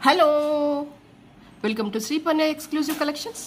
Hello welcome to Sripanna exclusive collections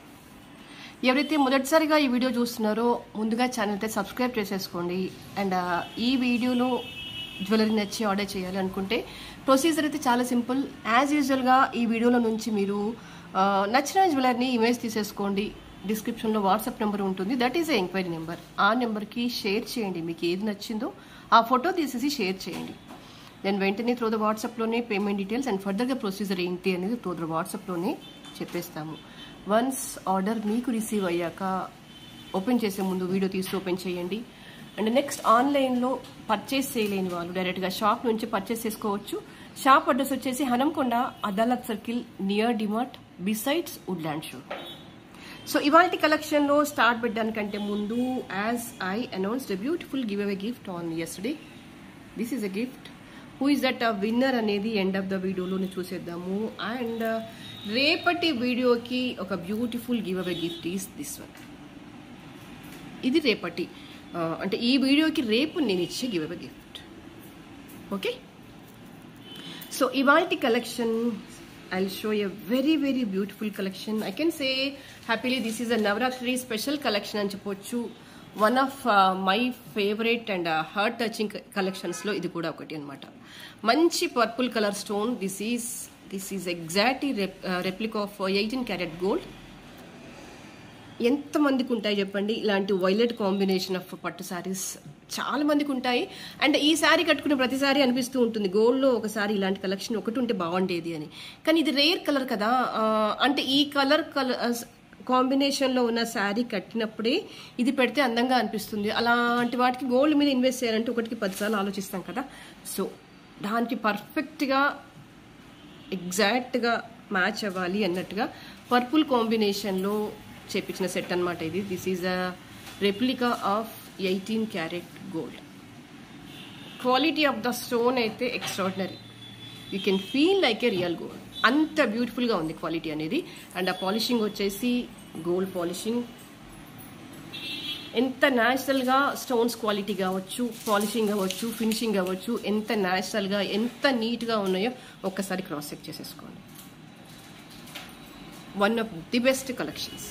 ఎవరైతే మొదటిసారిగా ఈ వీడియో చూస్తున్నారో ముందుగా ఛానల్ అయితే సబ్స్క్రైబ్ చేసేసుకోండి అండ్ ఈ వీడియోలో జ్యువెలరీ నచ్చి ఆర్డర్ చేయాలి అనుకుంటే ప్రొసీజర్ అయితే చాలా సింపుల్ యాజ్ యూజువల్గా ఈ వీడియోలో నుంచి మీరు ఆ, నచ్చిన జ్యువెలరీని ఇమేజ్ తీసేసుకోండి డిస్క్రిప్షన్లో వాట్సాప్ నెంబర్ ఉంటుంది that is a enquiry number ఆ నెంబర్కి షేర్ చేయండి మీకు ఏది నచ్చిందో ఆ ఫోటో తీసేసి షేర్ చేయండి దెన్ వెంటనే త్రూ ద వాట్సాప్లోనే పేమెంట్ డీటెయిల్స్ అండ్ ఫర్దర్గా ప్రొసీజర్ ఏంటి అనేది త్రూ ద వాట్సాప్లోనే చెప్పేస్తాము వన్స్ ఆర్డర్ మీకు రిసీవ్ అయ్యాక ఓపెన్ చేసే ముందు వీడియో తీసి ఓపెన్ చేయండి అండ్ నెక్స్ట్ ఆన్లైన్లో పర్చేస్ చేయలేని వాళ్ళు డైరెక్ట్గా షాప్ నుంచి పర్చేస్ చేసుకోవచ్చు షాప్ అడ్రస్ వచ్చేసి Hanamkonda Adalat circle near DMart besides Woodland show so ఇవాళ కలెక్షన్లో స్టార్ట్ పెట్టడానికంటే ముందు as I announced beautiful giveaway gift on yesterday this is a gift who is that winner అనేది ఎండ్ ఆఫ్ ద వీడియోలోనే చూసేద్దాము అండ్ రేపటి వీడియోకి ఒక beautiful giveaway gift is this one ఇది రేపటి ఆ, అంటే ఈ వీడియోకి రేపు నేను ఇచ్చే giveaway gift okay so ఇవాల్టి collection I show a very very beautiful collection I can say happily this is a Navratri special collection అని చెప్పొచ్చు one of my favourite and heart touching కలెక్షన్స్లో ఇది కూడా ఒకటి అనమాట మంచి purple colour stone this is this is exactly replica of eighteen carat gold ఎంతమందికి ఉంటాయి చెప్పండి ఇలాంటి వైలెట్ కాంబినేషన్ ఆఫ్ పట్టు శారీస్ చాలా మందికి ఉంటాయి అండ్ ఈ శారీ కట్టుకునే ప్రతిసారి అనిపిస్తూ ఉంటుంది గోల్డ్లో ఒకసారి ఇలాంటి కలెక్షన్ ఒకటి ఉంటే బాగుండేది అని కానీ ఇది రేర్ కలర్ కదా ఆ, అంటే ఈ కలర్ కలర్ కాంబినేషన్లో ఉన్న శారీ కట్టినప్పుడే ఇది పెడితే అందంగా అనిపిస్తుంది అలాంటి వాటికి గోల్డ్ మీద ఇన్వెస్ట్ చేయాలంటే ఒకటికి పదిసార్లు ఆలోచిస్తాం కదా సో దానికి పర్ఫెక్ట్గా ఎగ్జాక్ట్గా మ్యాచ్ అవ్వాలి అన్నట్టుగా పర్పుల్ కాంబినేషన్లో చేపించిన సెట్ అన్నమాట ఇది this is a replica of eighteen carat gold quality of the stone అయితే extraordinary you can feel like a real gold అంత బ్యూటిఫుల్గా ఉంది క్వాలిటీ అనేది అండ్ ఆ పాలిషింగ్ వచ్చేసి గోల్డ్ పాలిషింగ్ ఎంత న్యాచురల్గా స్టోన్స్ క్వాలిటీ కావచ్చు పాలిషింగ్ అవ్వచ్చు ఫినిషింగ్ అవ్వచ్చు ఎంత న్యాచురల్గా ఎంత నీట్గా ఉన్నాయో ఒక్కసారి క్రాస్ చెక్ చేసేసుకోండి one of the best collections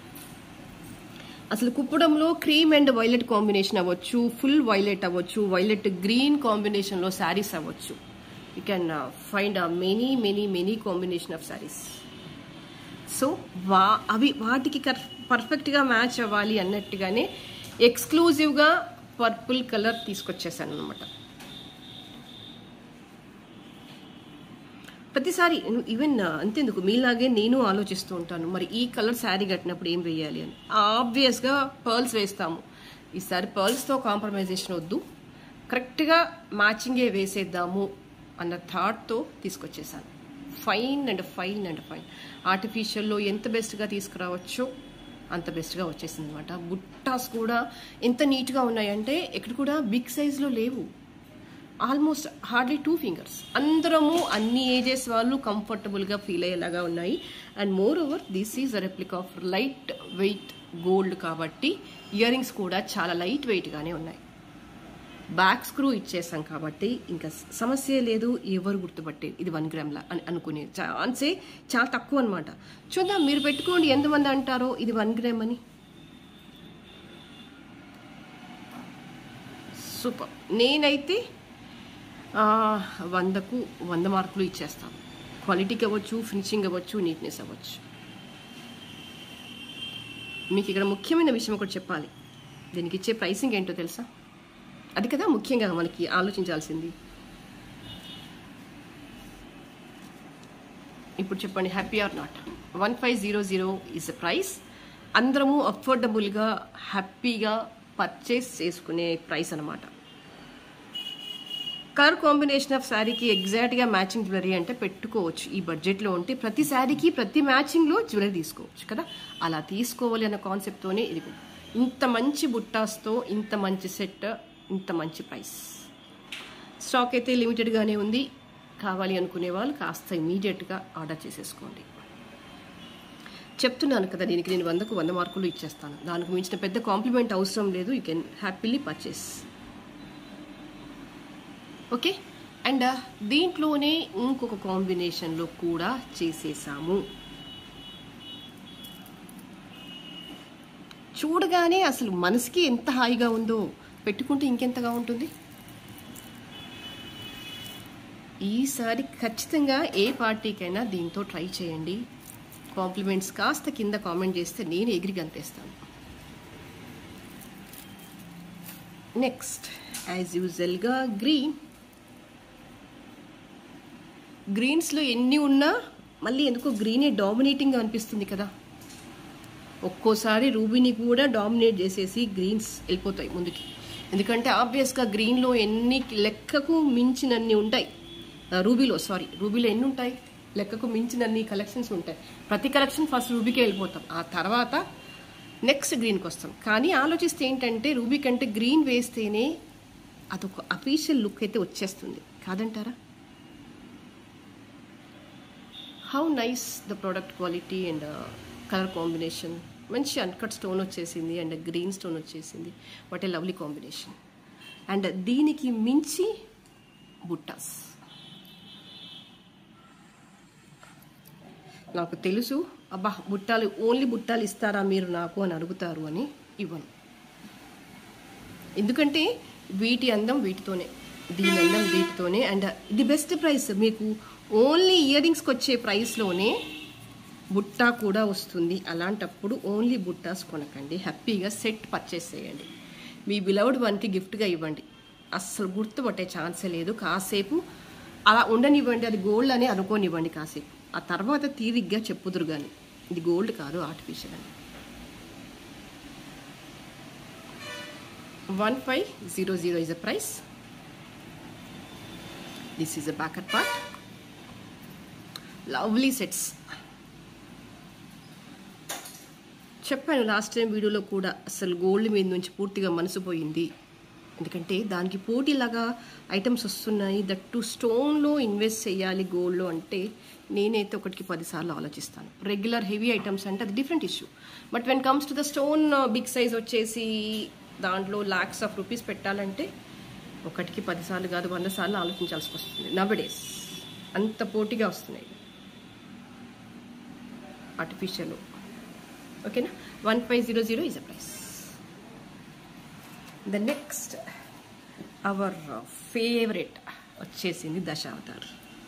అసలు కుప్పడంలో క్రీమ్ అండ్ వైలెట్ కాంబినేషన్ అవ్వచ్చు ఫుల్ వైలెట్ అవ్వచ్చు వైలెట్ గ్రీన్ కాంబినేషన్లో శారీస్ అవ్వచ్చు you can find a many many many combination of saris so వా అవి వాటికి కర్ పర్ఫెక్ట్గా మ్యాచ్ అవ్వాలి అన్నట్టుగానే ఎక్స్క్లూజివ్గా పర్పుల్ కలర్ తీసుకొచ్చేసాను అనమాట ప్రతిసారి ఈవెన్ అంతేందుకు మీలాగే నేను ఆలోచిస్తూ ఉంటాను మరి ఈ కలర్ శారీ కట్టినప్పుడు ఏం వేయాలి అని ఆబ్వియస్గా పర్ల్స్ వేస్తాము ఈసారి పర్ల్స్తో కాంప్రమైజేషన్ వద్దు కరెక్ట్గా మ్యాచింగే వేసేద్దాము అన్న థాట్తో తీసుకొచ్చేసాను fine and fine and fine ఆర్టిఫిషియల్లో ఎంత బెస్ట్గా తీసుకురావచ్చో అంత బెస్ట్గా వచ్చేసింది అనమాట బుట్టాస్ కూడా ఎంత నీట్గా ఉన్నాయంటే ఎక్కడ కూడా బిగ్ సైజ్లో లేవు ఆల్మోస్ట్ హార్డ్లీ టూ ఫింగర్స్ అందరము అన్ని ఏజెస్ వాళ్ళు కంఫర్టబుల్గా ఫీల్ అయ్యేలాగా ఉన్నాయి and moreover this is a replica of light weight gold కాబట్టి ఇయర్ రింగ్స్ కూడా చాలా లైట్ వెయిట్గానే ఉన్నాయి బ్యాక్ స్క్రూ ఇచ్చేసాం కాబట్టి ఇంకా సమస్య లేదు ఎవరు గుర్తుపట్టే ఇది వన్ గ్రామ్లా అని అనుకునే ఛాన్సే చాలా తక్కువ అనమాట చూద్దాం మీరు పెట్టుకోండి ఎంతమంది అంటారో ఇది వన్ గ్రామ్ అని సూపర్ నేనైతే ఆ, వందకు వంద మార్కులు ఇచ్చేస్తాను క్వాలిటీకి అవ్వచ్చు ఫినిషింగ్ అవ్వచ్చు నీట్నెస్ అవ్వచ్చు మీకు ఇక్కడ ముఖ్యమైన విషయం ఒకటి చెప్పాలి దీనికి ఇచ్చే ప్రైసింగ్ ఏంటో తెలుసా అది కదా ముఖ్యంగా మనకి ఆలోచించాల్సింది ఇప్పుడు చెప్పండి happy or not one five zero zero is the price అందరము అఫోర్డబుల్గా హ్యాపీగా పర్చేస్ చేసుకునే ప్రైస్ అనమాట కలర్ కాంబినేషన్ ఆఫ్ శారీకి ఎగ్జాక్ట్గా మ్యాచింగ్ జ్యువెలరీ అంటే పెట్టుకోవచ్చు ఈ బడ్జెట్లో ఉంటే ప్రతి శారీకి ప్రతి మ్యాచింగ్లో జ్యువెలరీ తీసుకోవచ్చు కదా అలా తీసుకోవాలి అన్న కాన్సెప్ట్తోనే ఇది కూడా. ఇంత మంచి బుట్టాస్తో ఇంత మంచి సెట్ ఇంత మంచి ప్రైస్ స్టాక్ అయితే లిమిటెడ్గానే ఉంది కావాలి అనుకునే వాళ్ళు కాస్త ఇమీడియట్గా ఆర్డర్ చేసేసుకోండి చెప్తున్నాను కదా దీనికి నేను వందకు వంద మార్కులు ఇచ్చేస్తాను దానికి మించిన పెద్ద కాంప్లిమెంట్ అవసరం లేదు you can happily purchase okay and దీంట్లోనే ఇంకొక కాంబినేషన్లో కూడా చేసేసాము చూడగానే అసలు మనసుకి ఎంత హాయిగా ఉందో పెట్టుకుంటే ఇంకెంతగా ఉంటుంది ఈసారి ఖచ్చితంగా ఏ పార్టీకైనా దీంతో ట్రై చేయండి కాంప్లిమెంట్స్ కాస్త కింద కామెంట్ చేస్తే నేను ఎగిరి గంతేస్తాను నెక్స్ట్ యాజ్ యూజువల్గా గ్రీన్ గ్రీన్స్లో ఎన్ని ఉన్నా మళ్ళీ ఎందుకో గ్రీనే డామినేటింగ్గా అనిపిస్తుంది కదా ఒక్కోసారి రూబీని కూడా డామినేట్ చేసేసి గ్రీన్స్ వెళ్ళిపోతాయి ముందుకి ఎందుకంటే ఆబ్వియస్గా గ్రీన్లో ఎన్ని లెక్కకు మించినన్ని ఉంటాయి ఆ, రూబీలో సారీ రూబీలో ఎన్ని ఉంటాయి లెక్కకు మించినన్ని కలెక్షన్స్ ఉంటాయి ప్రతి కలెక్షన్ ఫస్ట్ రూబీకే వెళ్ళిపోతాం ఆ తర్వాత నెక్స్ట్ గ్రీన్కి వస్తాం కానీ ఆలోచిస్తే ఏంటంటే రూబీ కంటే గ్రీన్ వేస్తేనే అదొక అఫీషియల్ లుక్ అయితే వచ్చేస్తుంది కాదంటారా how nice the product quality and colour combination మంచి అన్కట్ స్టోన్ వచ్చేసింది అండ్ గ్రీన్ స్టోన్ వచ్చేసింది what a lovely combination and దీనికి మించి బుట్టాస్ నాకు తెలుసు అబ్బా బుట్టాలు ఓన్లీ బుట్టాలు ఇస్తారా మీరు నాకు అని అడుగుతారు అని ఇవ్వను ఎందుకంటే వీటి అందం వీటితోనే దీని అందం వీటితోనే అండ్ ఇది బెస్ట్ ప్రైస్ మీకు ఓన్లీ ఇయర్ రింగ్స్కి వచ్చే ప్రైస్లోనే బుట్టా కూడా వస్తుంది అలాంటప్పుడు ఓన్లీ బుట్టాస్ కొనకండి హ్యాపీగా సెట్ పర్చేస్ చేయండి మీ బిలౌడ్ వన్కి గిఫ్ట్గా ఇవ్వండి అస్సలు గుర్తుపట్టే ఛాన్సే లేదు కాసేపు అలా ఉండనివ్వండి అది గోల్డ్ అని అనుకోనివ్వండి కాసేపు ఆ తర్వాత తీరిగ్గా చెప్పుదురు కానీ ఇది గోల్డ్ కాదు ఆర్టిఫిషియల్ అని one five zero zero is a price this is a backer part lovely sets చెప్పాను లాస్ట్ టైం వీడియోలో కూడా అసలు గోల్డ్ మీద నుంచి పూర్తిగా మనసు పోయింది ఎందుకంటే దానికి పోటీలాగా ఐటమ్స్ వస్తున్నాయి దట్ టు స్టోన్లో ఇన్వెస్ట్ చేయాలి గోల్డ్లో అంటే నేనైతే ఒకటికి పదిసార్లు ఆలోచిస్తాను రెగ్యులర్ హెవీ ఐటమ్స్ అంటే అది different issue but when comes to the stone big size వచ్చేసి దాంట్లో ల్యాక్స్ ఆఫ్ రూపీస్ పెట్టాలంటే ఒకటికి పదిసార్లు కాదు వంద సార్లు ఆలోచించాల్సి వస్తుంది నవడేస్ అంత పోటీగా వస్తున్నాయి ఆర్టిఫిషియల్ ఓకేనా one five zero zero is a price the next our favourite వచ్చేసింది Dashavatar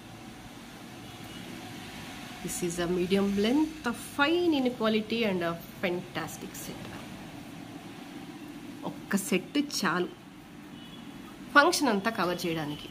this is a medium length fine in quality and fantastic set ఒక్క సెట్ చాలు ఫంక్షన్ అంతా కవర్ చేయడానికి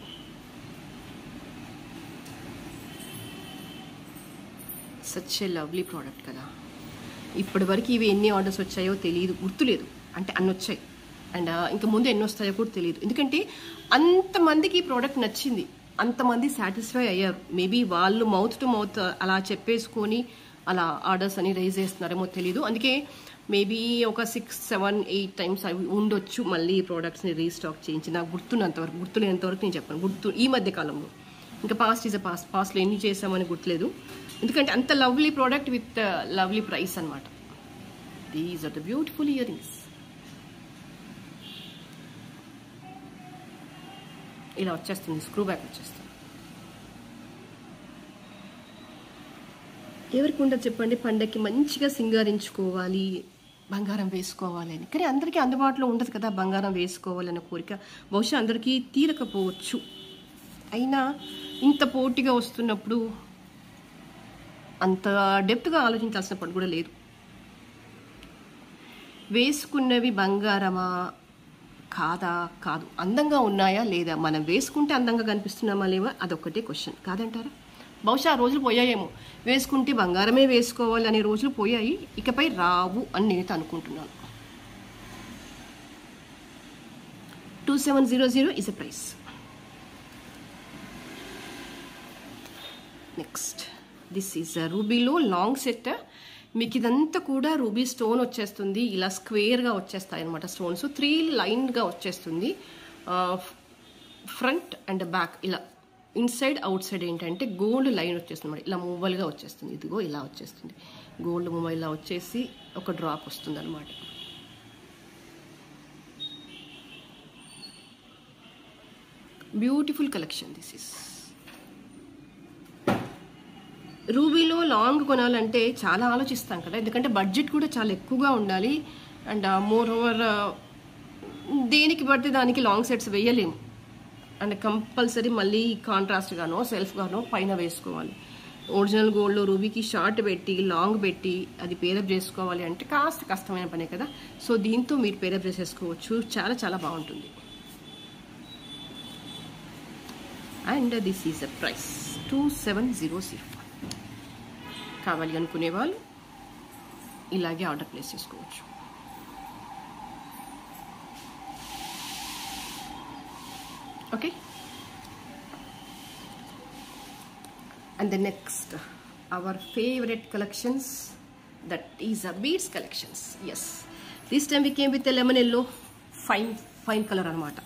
సచ్ ఏ లవ్లీ ప్రోడక్ట్ కదా ఇప్పటి వరకు ఇవి ఎన్ని ఆర్డర్స్ వచ్చాయో తెలియదు గుర్తులేదు అంటే అన్ని వచ్చాయి అండ్ ఇంకా ముందు ఎన్ని వస్తాయో కూడా తెలియదు ఎందుకంటే అంతమందికి ఈ ప్రోడక్ట్ నచ్చింది అంతమంది సాటిస్ఫై అయ్యారు మేబీ వాళ్ళు మౌత్ టు మౌత్ అలా చెప్పేసుకొని అలా ఆర్డర్స్ అని రైజ్ చేస్తున్నారేమో తెలియదు అందుకే మేబీ ఒక సిక్స్ సెవెన్ ఎయిట్ టైమ్స్ అవి ఉండొచ్చు మళ్ళీ ఈ ప్రోడక్ట్స్ని రీస్టాక్ చేయించి నాకు గుర్తున్నంతవరకు గుర్తులేనంతవరకు నేను చెప్పాను గుర్తు ఈ మధ్య కాలంలో ఇంకా పాస్ట్ ఈజ్ అ పాస్ట్ పాస్ట్లో ఎన్ని చేసామని గుర్తులేదు ఎందుకంటే అంత lovely product with lovely price అనమాట these are the beautiful earrings ఇలా వచ్చేస్తుంది స్క్రూ బ్యాక్ వచ్చేస్తుంది ఎవరికి ఉండదు చెప్పండి పండగకి మంచిగా సింగారించుకోవాలి బంగారం వేసుకోవాలి అని కానీ అందరికీ అందుబాటులో ఉండదు కదా బంగారం వేసుకోవాలన్న కోరిక బహుశా అందరికీ తీరకపోవచ్చు అయినా ఇంత పోటీగా వస్తున్నప్పుడు అంత డెప్త్గా ఆలోచించాల్సిన పని కూడా లేదు వేసుకున్నవి బంగారమా కాదా కాదు అందంగా ఉన్నాయా లేదా మనం వేసుకుంటే అందంగా కనిపిస్తున్నామా లేవా అదొక్కటే క్వశ్చన్ కాదంటారా బహుశా ఆ రోజులు పోయాయేమో వేసుకుంటే బంగారమే వేసుకోవాలి అనే రోజులు పోయాయి ఇకపై రావు అని నేనైతే అనుకుంటున్నాను two seven zero zero is a price next this is రూబీలో లాంగ్ సెట్ మీకు ఇదంతా కూడా రూబీ స్టోన్ వచ్చేస్తుంది ఇలా స్క్వేర్గా వచ్చేస్తాయి అనమాట స్టోన్స్ త్రీ లైన్గా వచ్చేస్తుంది ఫ్రంట్ అండ్ బ్యాక్ ఇలా ఇన్సైడ్ అవుట్ సైడ్ ఏంటంటే గోల్డ్ లైన్ వచ్చేస్తుంది అనమాట ఇలా మూవల్గా వచ్చేస్తుంది ఇదిగో ఇలా వచ్చేస్తుంది గోల్డ్ మూవ ఇలా వచ్చేసి ఒక డ్రాప్ వస్తుంది అనమాట బ్యూటిఫుల్ కలెక్షన్ దిస్ ఇస్ రూబీలో లాంగ్ కొనాలంటే చాలా ఆలోచిస్తాం కదా ఎందుకంటే బడ్జెట్ కూడా చాలా ఎక్కువగా ఉండాలి అండ్ మోర్ ఓవర్ దేనికి పడితే దానికి లాంగ్ సెట్స్ వేయలేము అండ్ కంపల్సరీ మళ్ళీ కాంట్రాస్ట్ గానో సెల్ఫ్ గానో పైన వేసుకోవాలి ఒరిజినల్ గోల్డ్లో రూబీకి షార్ట్ పెట్టి లాంగ్ పెట్టి అది పేరప్ చేసుకోవాలి అంటే కాస్త కష్టమైన పనే కదా సో దీంతో మీరు పేరప్ చేసేసుకోవచ్చు చాలా చాలా బాగుంటుంది and this is a price two seven zero zero కావాలి అనుకునే వాళ్ళు ఇలాగే ఆర్డర్ ప్లేస్ చేసుకోవచ్చు okay and the next our favourite collections that is a beads collections yes this time we came with lemon yellow fine fine colour అనమాట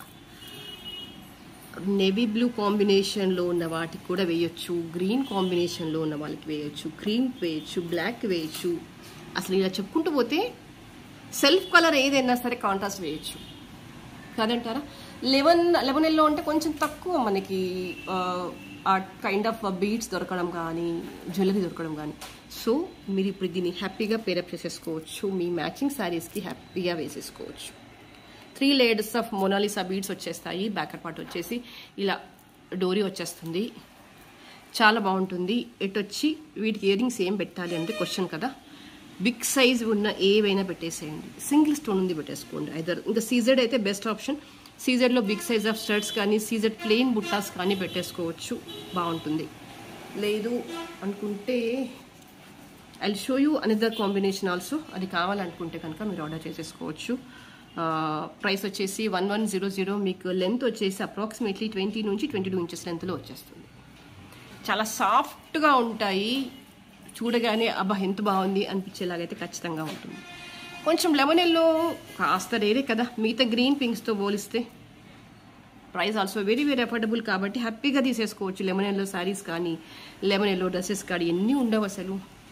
navy blue కాంబినేషన్లో ఉన్న వాటికి కూడా వేయొచ్చు గ్రీన్ కాంబినేషన్లో ఉన్న వాళ్ళకి వేయొచ్చు క్రీమ్ వేయొచ్చు బ్లాక్ వేయొచ్చు అసలు ఇలా చెప్పుకుంటూ పోతే సెల్ఫ్ కలర్ ఏదైనా సరే కాంట్రాస్ట్ వేయొచ్చు కాదంటారా లెవెన్ లెవెన్ ఎల్లో అంటే కొంచెం తక్కువ మనకి ఆ కైండ్ ఆఫ్ బీడ్స్ దొరకడం కానీ జ్యువెలరీ దొరకడం కానీ సో మీరు ఇప్పుడు దీన్ని హ్యాపీగా పేరప్ చేసేసుకోవచ్చు మీ మ్యాచింగ్ శారీస్కి హ్యాపీగా వేసేసుకోవచ్చు three layers of Mona Lisa beads వచ్చేస్తాయి బ్యాకర్ పార్ట్ వచ్చేసి ఇలా డోరీ వచ్చేస్తుంది చాలా బాగుంటుంది ఎటు వచ్చి వీటికి ఇయరింగ్స్ ఏం పెట్టాలి అంటే క్వశ్చన్ కదా బిగ్ సైజ్ ఉన్న ఏవైనా పెట్టేసేయండి సింగిల్ స్టోన్ ఉంది పెట్టేసుకోండి ఐదర్ ఇంకా సీజెడ్ అయితే బెస్ట్ ఆప్షన్ సీజెడ్లో బిగ్ సైజ్ ఆఫ్ స్టర్ట్స్ కానీ సీజెడ్ ప్లెయిన్ బుట్టాస్ కానీ పెట్టేసుకోవచ్చు బాగుంటుంది లేదు అనుకుంటే I show you another combination also అది కావాలనుకుంటే కనుక మీరు ఆర్డర్ చేసేసుకోవచ్చు ప్రైస్ వచ్చేసి వన్ వన్ జీరో జీరో మీకు లెంత్ వచ్చేసి అప్రాక్సిమేట్లీ ట్వంటీ నుంచి ట్వంటీ టూ ఇంచెస్ లెంత్లో వచ్చేస్తుంది చాలా సాఫ్ట్గా ఉంటాయి చూడగానే అబ్బా ఎంత బాగుంది అనిపించేలాగైతే ఖచ్చితంగా ఉంటుంది కొంచెం లెమన్ ఎల్లో కాస్త రేరే కదా మిగతా గ్రీన్ పింక్స్తో పోలిస్తే price also very very affordable కాబట్టి హ్యాపీగా తీసేసుకోవచ్చు లెమన్ ఎల్లో శారీస్ కానీ లెమన్ ఎల్లో డ్రెస్సెస్ కానీ ఎన్ని ఉండవు అసలు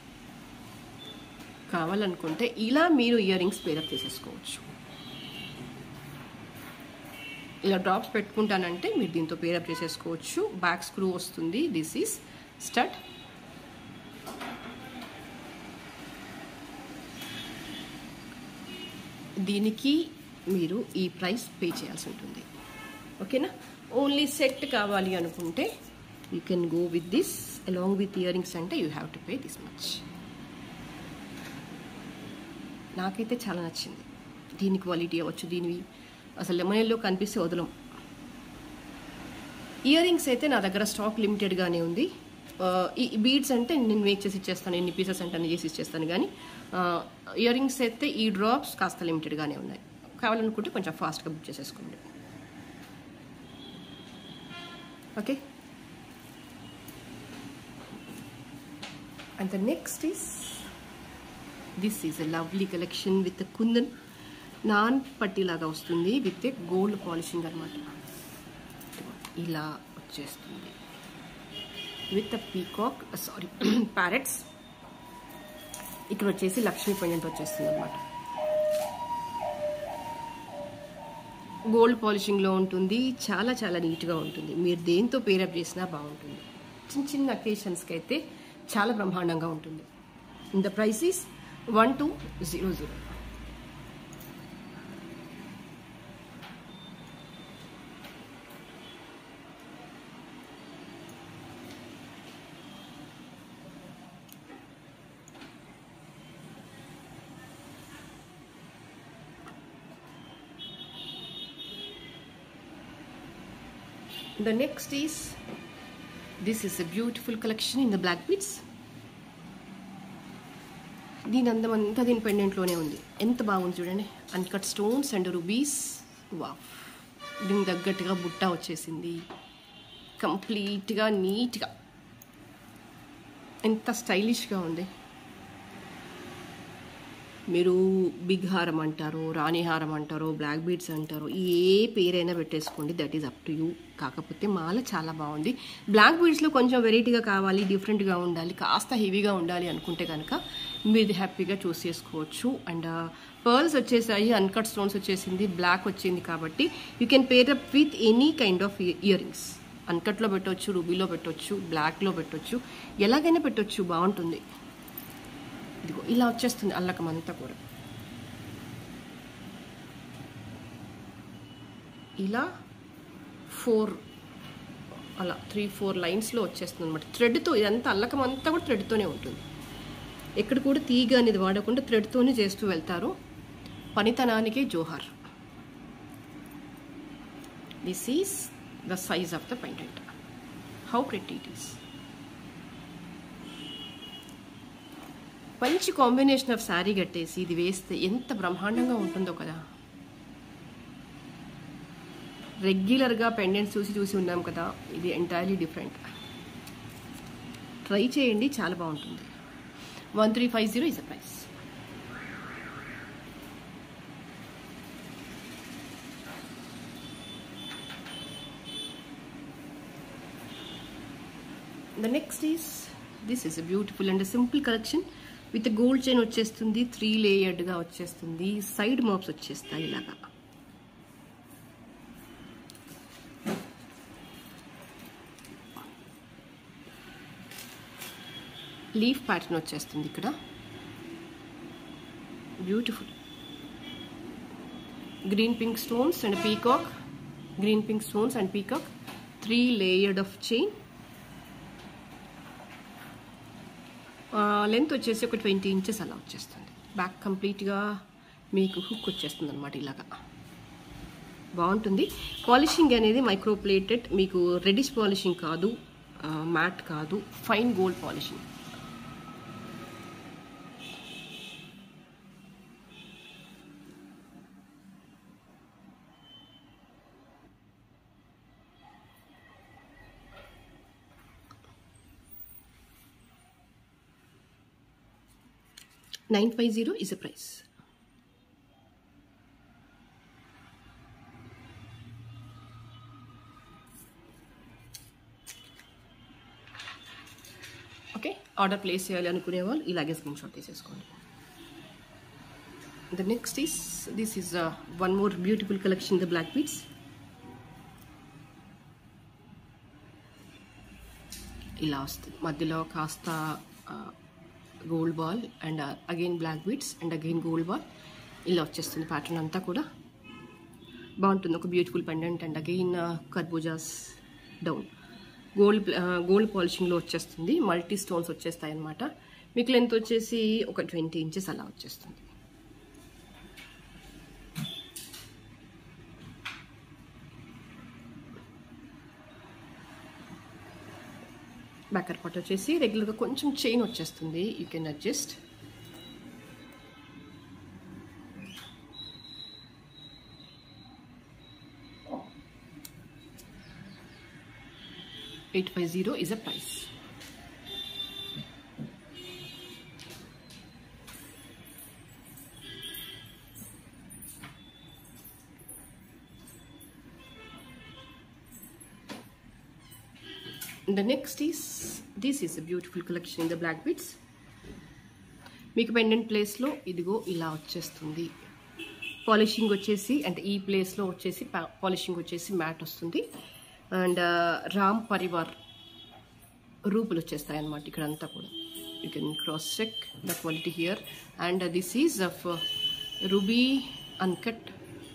కావాలనుకుంటే ఇలా మీరు ఇయర్ రింగ్స్ పేరప్ చేసేసుకోవచ్చు ఇలా డ్రాప్స్ పెట్టుకుంటానంటే మీరు దీంతో పేరప్ చేసేసుకోవచ్చు బ్యాక్ స్క్రూ వస్తుంది దిస్ ఈస్ స్టడ్ దీనికి మీరు ఈ ప్రైస్ పే చేయాల్సి ఉంటుంది ఓకేనా ఓన్లీ సెట్ కావాలి అనుకుంటే you can go with this along with earrings అంటే you have to pay this much నాకైతే చాలా నచ్చింది దీని క్వాలిటీ అవ్వచ్చు దీనివి అసలు లెమనెల్లో కనిపిస్తే వదలం ఇయర్ రింగ్స్ అయితే నా దగ్గర స్టాక్ లిమిటెడ్గానే ఉంది ఈ బీడ్స్ అంటే నేను మేక్ చేసి ఇచ్చేస్తాను ఎన్ని పీసెస్ అంటే అన్ని చేసి ఇచ్చేస్తాను కానీ ఇయర్ రింగ్స్ అయితే ఈ డ్రాప్స్ కాస్త లిమిటెడ్గానే ఉన్నాయి కావాలనుకుంటే కొంచెం ఫాస్ట్గా బుక్ చేసేసుకోండి okay and the next is this is a lovely collection with kundan నాన్ పట్టీలాగా వస్తుంది విత్ ఏ గోల్డ్ పాలిషింగ్ అనమాట ఇలా వచ్చేస్తుంది with a peacock sorry parrots ఇక్కడ వచ్చేసి లక్ష్మీ పెండెంట్ వచ్చేస్తుంది అనమాట గోల్డ్ పాలిషింగ్లో ఉంటుంది చాలా చాలా నీట్గా ఉంటుంది మీరు దేంతో పేరప్ చేసినా బాగుంటుంది చిన్న చిన్న అకేషన్స్కి అయితే చాలా బ్రహ్మాండంగా ఉంటుంది the price is one two zero zero The next is this is a beautiful collection in the black beads. దీని అందం అంతా దీని పెండెంట్లోనే ఉంది ఎంత బాగుంది చూడండి అన్కట్ స్టోన్స్ అండ్ రుబీస్ వా దీనికి తగ్గట్టుగా బుట్ట వచ్చేసింది కంప్లీట్గా నీట్గా ఎంత స్టైలిష్గా ఉంది మీరు బిగ్ హారం అంటారు రాణి హారం అంటారు బ్లాక్ బీడ్స్ అంటారు ఏ పేరైనా పెట్టేసుకోండి that is up to you కాకపోతే మాల చాలా బాగుంది బ్లాక్ బీడ్స్లో కొంచెం వెరైటీగా కావాలి డిఫరెంట్గా ఉండాలి కాస్త హెవీగా ఉండాలి అనుకుంటే కనుక మీరు హ్యాపీగా చూస్ చేసుకోవచ్చు అండ్ పర్ల్స్ వచ్చేసాయి అన్కట్ స్టోన్స్ వచ్చేసింది బ్లాక్ వచ్చింది కాబట్టి you can pair up with any kind of earrings అన్కట్లో పెట్టవచ్చు రూబీలో పెట్టవచ్చు బ్లాక్లో పెట్టవచ్చు ఎలాగైనా పెట్టవచ్చు బాగుంటుంది ఇదిగో ఇలా వచ్చేస్తుంది అల్లకం అంతా కూడా ఇలా ఫోర్ అలా త్రీ ఫోర్ లైన్స్లో వచ్చేస్తుంది అనమాట థ్రెడ్తో ఇదంతా అల్లకం అంతా కూడా థ్రెడ్తోనే ఉంటుంది ఎక్కడ కూడా తీగ అనేది వాడకుండా థ్రెడ్తోనే చేస్తూ వెళ్తారు పనితనానికి జోహార్ this is the size of the pendant how pretty it is మంచి కాంబినేషన్ ఆఫ్ శారీ కట్టేసి ఇది వేస్తే ఎంత బ్రహ్మాండంగా ఉంటుందో కదా రెగ్యులర్గా పెండెంట్స్ చూసి చూసి ఉన్నాం కదా ఇది ఎంటైర్లీ డిఫరెంట్ ట్రై చేయండి చాలా బాగుంటుంది one three five zero is a price the next is this is a beautiful and simple collection with gold chain వచ్చేస్తుంది త్రీ లేయర్డ్గా వచ్చేస్తుంది సైడ్ మాప్స్ వచ్చేస్తాయి ఇలాగా లీఫ్ ప్యాటర్న్ వచ్చేస్తుంది ఇక్కడ beautiful green pink stones and peacock green pink stones and peacock three layered of chain length వచ్చేసి ఒక twenty inches అలా వచ్చేస్తుంది బ్యాక్ కంప్లీట్గా మీకు హుక్ వచ్చేస్తుంది అనమాట ఇలాగా బాగుంటుంది పాలిషింగ్ అనేది మైక్రోప్లేటెడ్ మీకు రెడిష్ పాలిషింగ్ కాదు మ్యాట్ కాదు fine gold polishing nine five zero is a price okay order place చేయాలి అనుకునే వాళ్ళు ఇలాగే స్క్రీన్ షాట్ తీసేసుకోండి the next is this is one more beautiful collection the black beads ఇలా వస్తుంది మధ్యలో కాస్త gold ball and again black beads and again gold ball ఇలా వచ్చేస్తుంది ప్యాటర్న్ అంతా కూడా బాగుంటుంది ఒక బ్యూటిఫుల్ పెండెంట్ అండ్ అగైన్ కర్బూజాస్ డౌన్ గోల్డ్ గోల్డ్ పాలిషింగ్లో వచ్చేస్తుంది మల్టీ స్టోన్స్ వచ్చేస్తాయి అనమాట మీకు లెంత్ వచ్చేసి ఒక ట్వంటీ ఇంచెస్ అలా వచ్చేస్తుంది బ్యాకర్ పార్ట్ వచ్చేసి రెగ్యులర్గా కొంచెం చైన్ వచ్చేస్తుంది you can adjust eight five zero is a price the next is this is a beautiful collection in the black beads మీకు పెండెంట్ ప్లేస్లో ఇదిగో ఇలా వచ్చేస్తుంది పాలిషింగ్ వచ్చేసి అంటే ఈ ప్లేస్లో వచ్చేసి పాలిషింగ్ వచ్చేసి మ్యాట్ వస్తుంది అండ్ రామ్ పరివార్ రూపులు వచ్చేస్తాయి అన్నమాట ఇక్కడ అంతా కూడా you can cross check the quality here and this is of ruby uncut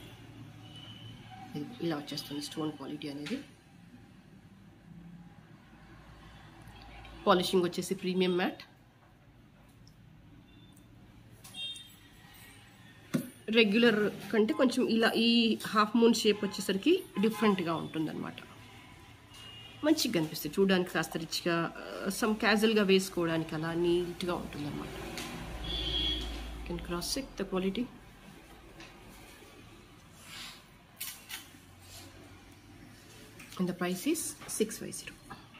ఇలా వచ్చేస్తుంది స్టోన్ క్వాలిటీ అనేది పాలిషింగ్ వచ్చేసి ప్రీమియం మ్యాట్ రెగ్యులర్ కంటే కొంచెం ఇలా ఈ హాఫ్ మూన్ షేప్ వచ్చేసరికి డిఫరెంట్గా ఉంటుందన్నమాట మంచిగా కనిపిస్తుంది చూడడానికి కాస్త రిచ్గా సమ్ క్యాజువల్గా వేసుకోవడానికి అలా నీట్గా ఉంటుందన్నమాట can cross check the quality and the price is six five zero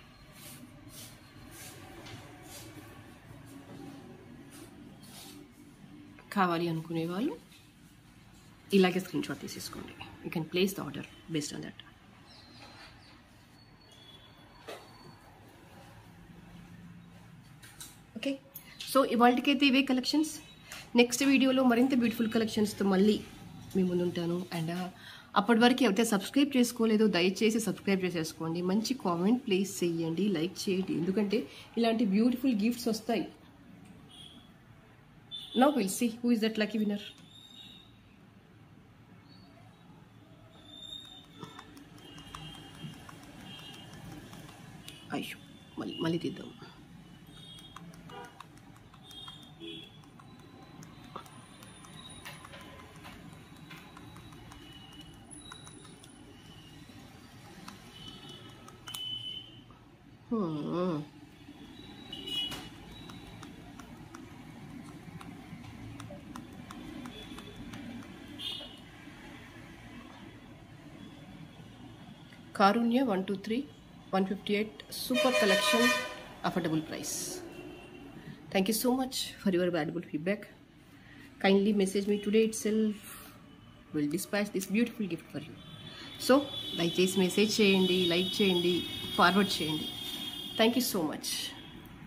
కావాలి అనుకునే వాళ్ళు ఇలాగే స్క్రీన్ షాట్ తీసేసుకోండి you can place the order based on that okay so ఇవాళకైతే ఇవే కలెక్షన్స్ నెక్స్ట్ వీడియోలో మరింత బ్యూటిఫుల్ కలెక్షన్స్తో మళ్ళీ మీ ముందు ఉంటాను అండ్ అప్పటి వరకు ఎవరైతే సబ్స్క్రైబ్ చేసుకోలేదో దయచేసి సబ్స్క్రైబ్ చేసేసుకోండి మంచి కామెంట్ ప్లీజ్ చేయండి లైక్ చేయండి ఎందుకంటే ఇలాంటి బ్యూటిఫుల్ గిఫ్ట్స్ వస్తాయి now will see who is that lucky winner అయ్యో మళ్ళీ మళ్ళీ తీద్దాం Hmm. Karunya 123 158 super collection affordable price. Thank you so much for your valuable feedback. Kindly message me today itself. We'll dispatch this beautiful gift for you. So దయచేసి message చేయండి like చేయండి forward చేయండి thank you so much